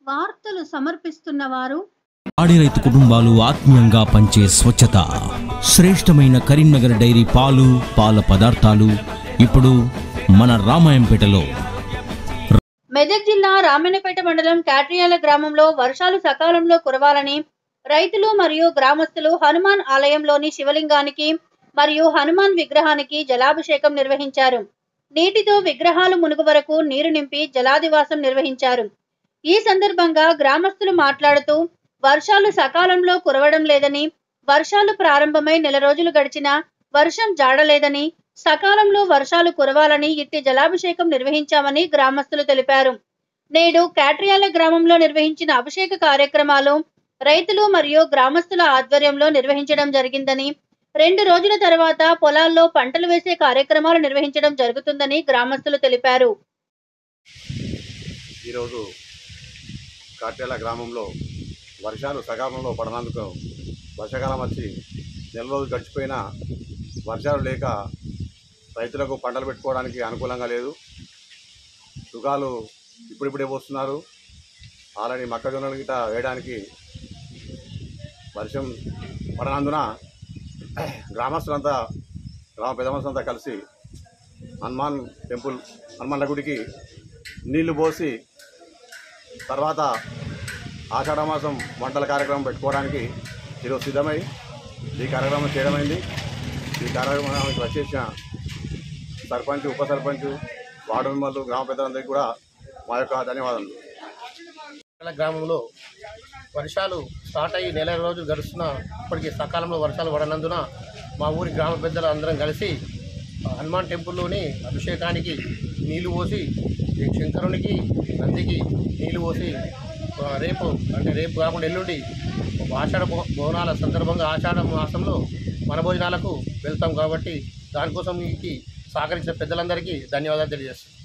వార్తలు సమర్పిస్తున్న వారు పాడి రైతు కుటుంబాలు ఆత్మీయంగా పంచే స్వచ్ఛత శ్రేష్టమైన కరీంనగర్ డైరీ పాలు పాల పదార్థాలు ఇప్పుడు మన రామాయంపేటలో మెదక్ జిల్లా రామన్నపేట మండలం కాట్రియాల గ్రామంలో వర్షాలు సకాలంలో కురవాలని రైతులు మరియు గ్రామస్తులు హనుమాన్ ఆలయంలోని శివలింగానికి మరియు హనుమాన్ విగ్రహానికి జలాభిషేకం నిర్వహించారు నీటితో విగ్రహాలు మునుగు వరకు నీరు నింపి జలాదివాసం నిర్వహించారు ఈ సందర్భంగా గ్రామస్తులు మాట్లాడుతూ వర్షాలు సకాలంలో కురవడం లేదని వర్షాలు ప్రారంభమై నెల రోజులు గడిచినా వర్షం జాడలేదని సకాలంలో వర్షాలు కురవాలని ఇట్టి జలాభిషేకం నిర్వహించామని గ్రామస్తులు తెలిపారు నేడు కాట్రియాల గ్రామంలో నిర్వహించిన అభిషేక కార్యక్రమాలు రైతులు మరియు గ్రామస్తుల ఆధ్వర్యంలో నిర్వహించడం జరిగిందని రెండు రోజుల తర్వాత పొలాల్లో పంటలు వేసే కార్యక్రమాలు నిర్వహించడం జరుగుతుందని గ్రామస్తులు తెలిపారు ఈరోజు కాట్యాల గ్రామంలో వర్షాలు సకాలంలో పడనందుకు వర్షాకాలం వచ్చి నెల రోజులు గడిచిపోయినా వర్షాలు లేక రైతులకు పంటలు పెట్టుకోవడానికి అనుకూలంగా లేదు సుగాలు ఇప్పుడిప్పుడే పోస్తున్నారు ఆల్రెడీ మొక్కజొన్నలు గిట్ట వేయడానికి వర్షం పడనందున గ్రామస్తులంతా గ్రామ పెద్ద మనుషులంతా కలిసి హనుమాన్ టెంపుల్ హనుమాన్ల గుడికి నీళ్లు పోసి తర్వాత ఆషాఢ మాసం వంటల కార్యక్రమం పెట్టుకోవడానికి ఈరోజు సిద్ధమై ఈ కార్యక్రమం చేయడమైంది ఈ కార్యక్రమానికి వచ్చేసిన సర్పంచ్ ఉప సర్పంచ్ వార్డు మెంబర్లు గ్రామ పెద్దలందరికీ కూడా మా యొక్క ధన్యవాదాలు మండల గ్రామంలో వర్షాలు స్టార్ట్ అయ్యి నెల రోజులు గడుస్తున్నా ఇప్పటికీ సకాలంలో వర్షాలు పడనందున మా ఊరి గ్రామ పెద్దలు అందరం కలిసి ఆ, హనుమాన్ టెంపుల్లోని అభిషేకానికి నీళ్లు పోసి ఈ శంకరునికి నందికి నీళ్లు పోసి ఆ, రేపు అంటే రేపు కాకుండా ఎల్లుండి ఆషాఢ బో- బోనాల సందర్భంగా ఆషాఢ మాసంలో వనభోజనాలకు వెళ్తాం కాబట్టి దానికోసం మీకు సహకరించిన పెద్దలందరికీ ధన్యవాదాలు తెలియజేస్తాం